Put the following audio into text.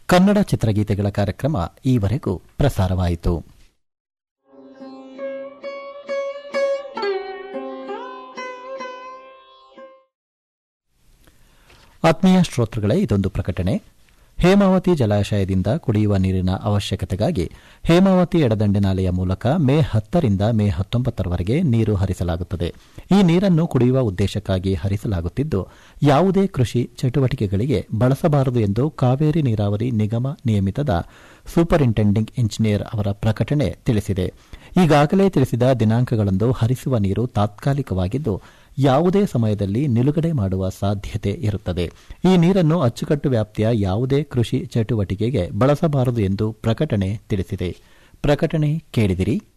ಕನ್ನಡ ಚಿತ್ರಗೀತೆಗಳ ಕಾರ್ಯಕ್ರಮ ಈವರೆಗೂ ಪ್ರಸಾರವಾಯಿತು ಆತ್ಮೀಯ ಶ್ರೋತೃಗಳೇ ಇದೊಂದು ಪ್ರಕಟಣೆ ಹೇಮಾವತಿ ಜಲಾಶಯದಿಂದ ಕುಡಿಯುವ ನೀರಿನ ಅವಶ್ಯಕತೆಗಾಗಿ ಹೇಮಾವತಿ ಎಡದಂಡೆ ನಾಲೆಯ ಮೂಲಕ ಮೇ ಹತ್ತರಿಂದ ಮೇ ಹತ್ತೊಂಬತ್ತರವರೆಗೆ ನೀರು ಹರಿಸಲಾಗುತ್ತದೆ ಈ ನೀರನ್ನು ಕುಡಿಯುವ ಉದ್ದೇಶಕ್ಕಾಗಿ ಹರಿಸಲಾಗುತ್ತಿದ್ದು ಯಾವುದೇ ಕೃಷಿ ಚಟುವಟಿಕೆಗಳಿಗೆ ಬಳಸಬಾರದು ಎಂದು ಕಾವೇರಿ ನೀರಾವರಿ ನಿಗಮ ನಿಯಮಿತದ ಸೂಪರಿಂಟೆಂಡಿಂಗ್ ಇಂಜಿನಿಯರ್ ಅವರ ಪ್ರಕಟಣೆ ತಿಳಿಸಿದೆ ಈಗಾಗಲೇ ತಿಳಿಸಿದ ದಿನಾಂಕಗಳಂದು ಹರಿಸುವ ನೀರು ತಾತ್ಕಾಲಿಕವಾಗಿದ್ದು ಯಾವುದೇ ಸಮಯದಲ್ಲಿ ನಿಲುಗಡೆ ಮಾಡುವ ಸಾಧ್ಯತೆ ಇರುತ್ತದೆ ಈ ನೀರನ್ನು ಅಚ್ಚುಕಟ್ಟು ವ್ಯಾಪ್ತಿಯ ಯಾವುದೇ ಕೃಷಿ ಚಟುವಟಿಕೆಗೆ ಬಳಸಬಾರದು ಎಂದು ಪ್ರಕಟಣೆ ತಿಳಿಸಿದೆ ಪ್ರಕಟಣೆ ಕೇಳಿದಿರಿ